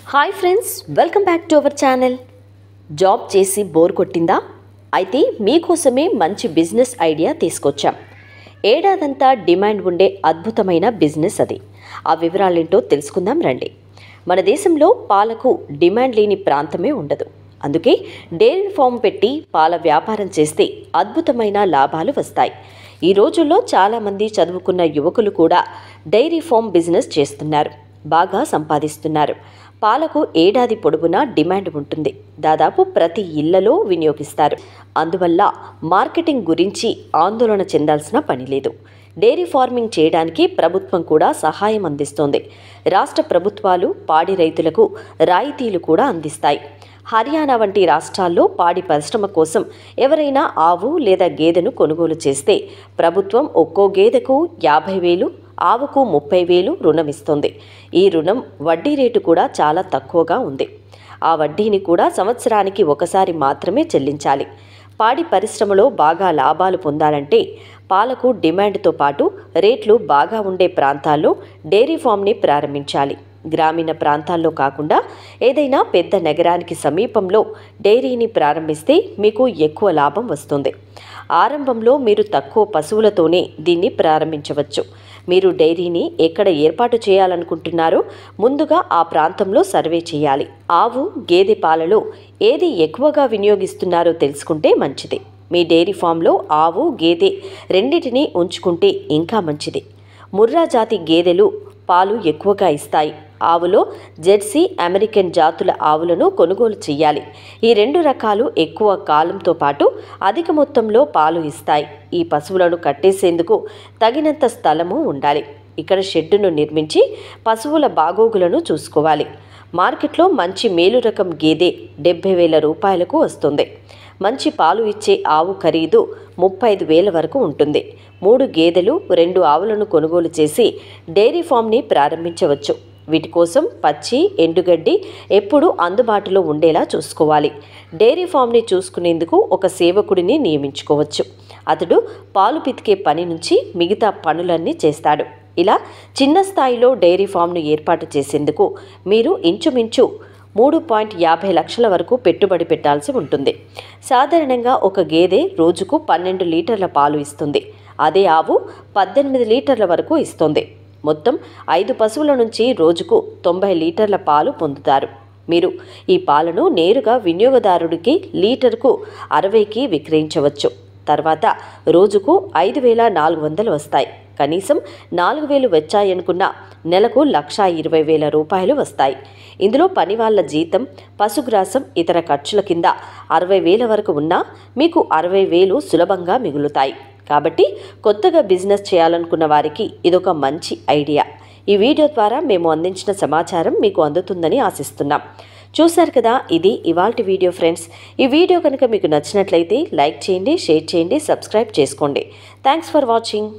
hi friends welcome back to our channel job చేసి bore కొట్టిందా అయితే మీకోసమే మంచి బిజినెస్ ఐడియా తీసుకొచ్చాం ఏడాదంతా డిమాండ్ ఉండే అద్భుతమైన బిజినెస్ అది ఆ వివరాలేంటో తెలుసుకుందాం రండి మన దేశంలో పాలకు డిమాండ్ లేని ప్రాంతమే ఉండదు అందుకే డైరీ ఫామ్ పెట్టి పాల వ్యాపారం చేస్తే అద్భుతమైన లాభాలు వస్తాయి ఈ రోజుల్లో చాలామంది చదువుకున్న యువకులు కూడా డైరీ ఫామ్ బిజినెస్ చేస్తున్నారు బాగా సంపాదిస్తున్నారు పాలకు ఏడాది పొడవునా డిమాండ్ ఉంటుంది దాదాపు ప్రతి ఇళ్లలో వినియోగిస్తారు అందువల్ల మార్కెటింగ్ గురించి ఆందోళన చెందాల్సిన పని లేదు డైరీ ఫార్మింగ్ చేయడానికి ప్రభుత్వం కూడా సహాయం అందిస్తోంది రాష్ట్ర ప్రభుత్వాలు పాడి రైతులకు రాయితీలు కూడా అందిస్తాయి హర్యానా వంటి రాష్ట్రాల్లో పాడి పరిశ్రమ కోసం ఎవరైనా ఆవు లేదా గేదెను కొనుగోలు చేస్తే ప్రభుత్వం ఒక్కో గేదెకు యాభై వేలు ఆవుకు ముప్పై వేలు రుణం ఇస్తుంది ఈ రుణం వడ్డీ రేటు కూడా చాలా తక్కువగా ఉంది ఆ వడ్డీని కూడా సంవత్సరానికి ఒకసారి మాత్రమే చెల్లించాలి పాడి పరిశ్రమలో బాగా లాభాలు పొందాలంటే పాలకు డిమాండ్తో పాటు రేట్లు బాగా ఉండే ప్రాంతాల్లో డైరీ ఫామ్ని ప్రారంభించాలి గ్రామీణ ప్రాంతాల్లో కాకుండా ఏదైనా పెద్ద నగరానికి సమీపంలో డైరీని ప్రారంభిస్తే మీకు ఎక్కువ లాభం వస్తుంది ఆరంభంలో మీరు తక్కువ పశువులతోనే దీన్ని ప్రారంభించవచ్చు మీరు డైరీని ఎక్కడ ఏర్పాటు చేయాలనుకుంటున్నారో ముందుగా ఆ ప్రాంతంలో సర్వే చేయాలి ఆవు గేదె పాలలో ఏది ఎక్కువగా వినియోగిస్తున్నారో తెలుసుకుంటే మంచిది మీ డైరీ ఫామ్లో ఆవు గేదె రెండింటినీ ఉంచుకుంటే ఇంకా మంచిది ముర్రా జాతి గేదెలు పాలు ఎక్కువగా ఇస్తాయి ఆవులో జెర్సీ అమెరికన్ జాతుల ఆవులను కొనుగోలు చేయాలి ఈ రెండు రకాలు ఎక్కువ కాలంతో పాటు అధిక మొత్తంలో పాలు ఇస్తాయి ఈ పశువులను కట్టేసేందుకు తగినంత స్థలము ఉండాలి ఇక్కడ షెడ్డును నిర్మించి పశువుల బాగోగులను చూసుకోవాలి మార్కెట్లో మంచి మేలు రకం గేదె డెబ్బై వేల రూపాయలకు వస్తుంది మంచి పాలు ఇచ్చే ఆవు ఖరీదు ముప్పై ఐదు వేల వరకు ఉంటుంది మూడు గేదెలు రెండు ఆవులను కొనుగోలు చేసి డైరీ ఫామ్ని ప్రారంభించవచ్చు వీటి కోసం పచ్చి ఎండుగడ్డి ఎప్పుడూ అందుబాటులో ఉండేలా చూసుకోవాలి డైరీ ఫామ్ని చూసుకునేందుకు ఒక సేవకుడిని నియమించుకోవచ్చు అతడు పాలు పితికే పని నుంచి మిగతా పనులన్నీ చేస్తాడు ఇలా చిన్న స్థాయిలో డైరీ ఫామ్ను ఏర్పాటు చేసేందుకు మీరు ఇంచుమించు మూడు పాయింట్ యాభై లక్షల వరకు పెట్టుబడి పెట్టాల్సి ఉంటుంది సాధారణంగా ఒక గేదె రోజుకు పన్నెండు లీటర్ల పాలు ఇస్తుంది అదే ఆవు పద్దెనిమిది లీటర్ల వరకు ఇస్తుంది మొత్తం ఐదు పశువుల నుంచి రోజుకు తొంభై లీటర్ల పాలు పొందుతారు మీరు ఈ పాలను నేరుగా వినియోగదారుడికి లీటర్కు అరవైకి విక్రయించవచ్చు తర్వాత రోజుకు ఐదు వేల నాలుగు వందలు వస్తాయి కనీసం నాలుగు వేలు వచ్చాయనుకున్న నెలకు లక్షా ఇరవై వేల రూపాయలు వస్తాయి ఇందులో పని వాళ్ళ జీతం పశుగ్రాసం ఇతర ఖర్చుల కింద అరవై వేల వరకు ఉన్నా మీకు అరవై వేలు సులభంగా మిగులుతాయి కాబట్టి కొత్తగా బిజినెస్ చేయాలనుకున్న వారికి ఇదొక మంచి ఐడియా ఈ వీడియో ద్వారా మేము అందించిన సమాచారం మీకు అందుతుందని ఆశిస్తున్నాం చూశారు కదా ఇది ఇవాల్టి వీడియో ఫ్రెండ్స్ ఈ వీడియో కనుక మీకు నచ్చినట్లయితే లైక్ చేయండి షేర్ చేయండి సబ్స్క్రైబ్ చేసుకోండి థ్యాంక్స్ ఫర్ వాచింగ్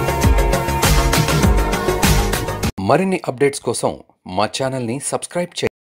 మరిన్ని అప్డేట్స్ కోసం మా ఛానల్ని సబ్స్క్రైబ్ చేయండి